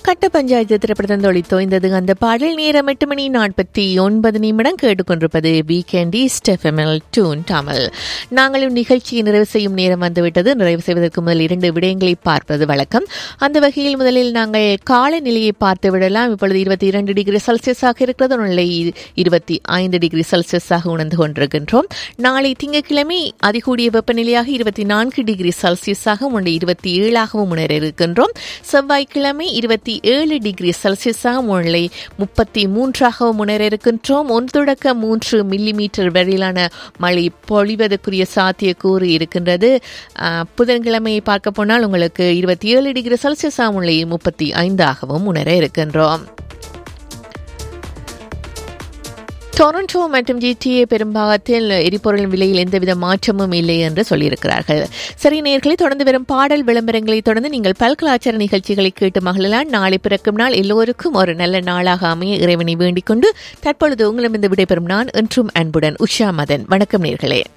கட்ட பஞ்சாயத்து திரைப்படத்தில் ஒளித்தோய்ந்தது அந்த பாடல் நேரம் எட்டு மணி நாற்பத்தி ஒன்பது நிமிடம் கேட்டுக்கொண்டிருப்பது வீக்கெண்ட் ஈஸ்ட் எஃப்எம்எல் டூன் தமிழ் நாங்களும் நிகழ்ச்சியை நிறைவு செய்யும் நேரம் வந்துவிட்டது நிறைவு செய்வதற்கு முதல் இரண்டு விடயங்களை பார்ப்பது வழக்கம் அந்த வகையில் முதலில் நாங்கள் காலநிலையை பார்த்து விடலாம் இப்பொழுது இருபத்தி இரண்டு டிகிரி செல்சியஸாக இருக்கிறது நிலை இருபத்தி ஐந்து டிகிரி செல்சியஸாக உணர்ந்து கொண்டிருக்கின்றோம் நாளை திங்கட்கிழமை அதிகூடிய வெப்பநிலையாக இருபத்தி நான்கு டிகிரி செல்சியஸாக முன்னே இருபத்தி ஏழாகவும் உணர இருக்கின்றோம் செவ்வாய்க்கிழமை இருபத்தி ஏழு டிகிரி செல்சியஸாக முன்னிலை முப்பத்தி மூன்றாகவும் உணர இருக்கின்றோம் ஒன்று தொடக்க மூன்று மில்லிமீட்டர் வரையிலான மழை பொழிவதற்குரிய சாத்தியக்கூறு இருக்கின்றது ஆஹ், புதன்கிழமையை பார்க்க போனால் உங்களுக்கு இருபத்தி ஏழு டிகிரி செல்சியஸாக முன்னிலை முப்பத்தி ஐந்தாகவும் உணர இருக்கின்றோம் டொரண்டோ மற்றும் ஜிடிஏ பெரும்பாகத்தில் எரிபொருள் விலையில் எந்தவித மாற்றமும் இல்லை என்று சொல்லியிருக்கிறார்கள் சரி நேர்களை தொடர்ந்து வரும் பாடல் விளம்பரங்களை தொடர்ந்து நீங்கள் பல்கலாச்சார நிகழ்ச்சிகளை கேட்டு மகிழலாம் நாளை பிறக்கும் நாள் எல்லோருக்கும் ஒரு நல்ல நாளாக அமைய இறைவனை வேண்டிக் கொண்டு தற்பொழுது உங்களிடமிருந்து விடைபெறும் நான் என்றும் அன்புடன் உஷா மதன் வணக்கம் நேர்களே